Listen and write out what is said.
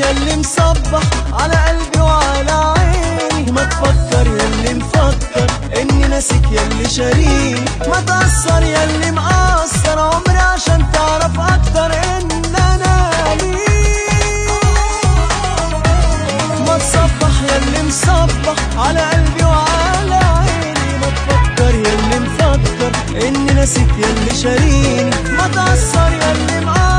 ياللي مصبح على قلبي وعلى عيني ما تفكر ياللي مفكر اني ناسك ياللي شاريني ما تأثر ياللي مقصر عمري عشان تعرف اكتر ان انا ليك ما تصبح ياللي مصبح على قلبي وعلى عيني ما تفكر ياللي مفكر اني ناسك ياللي شاريني ما تأثر ياللي مقصر